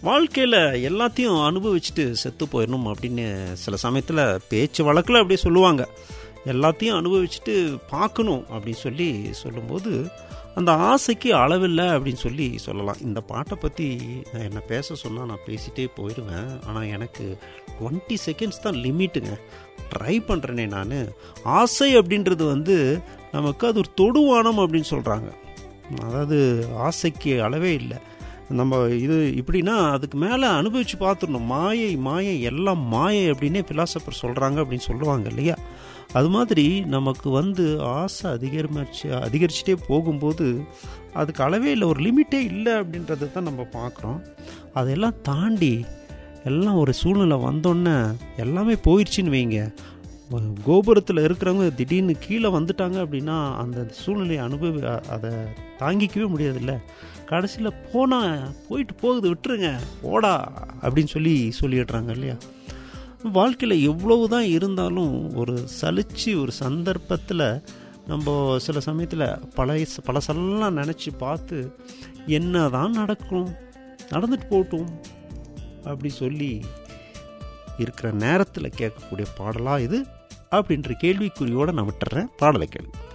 வாழ்க்கையில் எல்லாத்தையும் அனுபவிச்சுட்டு செத்து போயிடணும் அப்படின்னு சில சமயத்தில் பேச்சு வழக்கில் அப்படியே சொல்லுவாங்க எல்லாத்தையும் அனுபவிச்சுட்டு பார்க்கணும் அப்படின்னு சொல்லி சொல்லும்போது அந்த ஆசைக்கு அளவில்லை அப்படின்னு சொல்லி சொல்லலாம் இந்த பாட்டை பற்றி நான் என்ன பேச சொன்னால் நான் பேசிகிட்டே போயிடுவேன் ஆனால் எனக்கு டுவெண்ட்டி செகண்ட்ஸ் தான் லிமிட்டுங்க ட்ரை பண்ணுறேனே நான் ஆசை அப்படின்றது வந்து நமக்கு அது ஒரு தொடுவானம் அப்படின்னு சொல்கிறாங்க அதாவது ஆசைக்கு அளவே இல்லை நம்ம இது இப்படின்னா அதுக்கு மேலே அனுபவித்து பார்த்துடணும் மாயை மாயை எல்லாம் மாயை அப்படின்னே பிலாசபர் சொல்கிறாங்க அப்படின்னு சொல்லுவாங்க இல்லையா அது மாதிரி நமக்கு வந்து ஆசை அதிகரிச்சு அதிகரிச்சுட்டே போகும்போது அதுக்கு அளவே இல்லை ஒரு லிமிட்டே இல்லை அப்படின்றத தான் நம்ம பார்க்குறோம் அதெல்லாம் தாண்டி எல்லாம் ஒரு சூழ்நிலை வந்தோன்னே எல்லாமே போயிடுச்சின்னு வைங்க கோபுரத்தில் இருக்கிறவங்க திடீர்னு கீழே வந்துட்டாங்க அப்படின்னா அந்த சூழ்நிலையை அனுபவி அதை தாங்கிக்கவே முடியாதுல்ல கடைசியில் போனால் போயிட்டு போகுது விட்டுருங்க ஓடா அப்படின்னு சொல்லி சொல்லிடுறாங்க இல்லையா வாழ்க்கையில் எவ்வளவு தான் இருந்தாலும் ஒரு சலிச்சு ஒரு சந்தர்ப்பத்தில் நம்ம சில சமயத்தில் பழைய பழசெல்லாம் நினச்சி பார்த்து என்ன தான் நடக்கும் நடந்துட்டு போட்டும் அப்படி சொல்லி இருக்கிற நேரத்தில் கேட்கக்கூடிய பாடலாக இது அப்படின்ற கேள்விக்குறியோடு நான் விட்டுறேன் பாடலை கேள்வி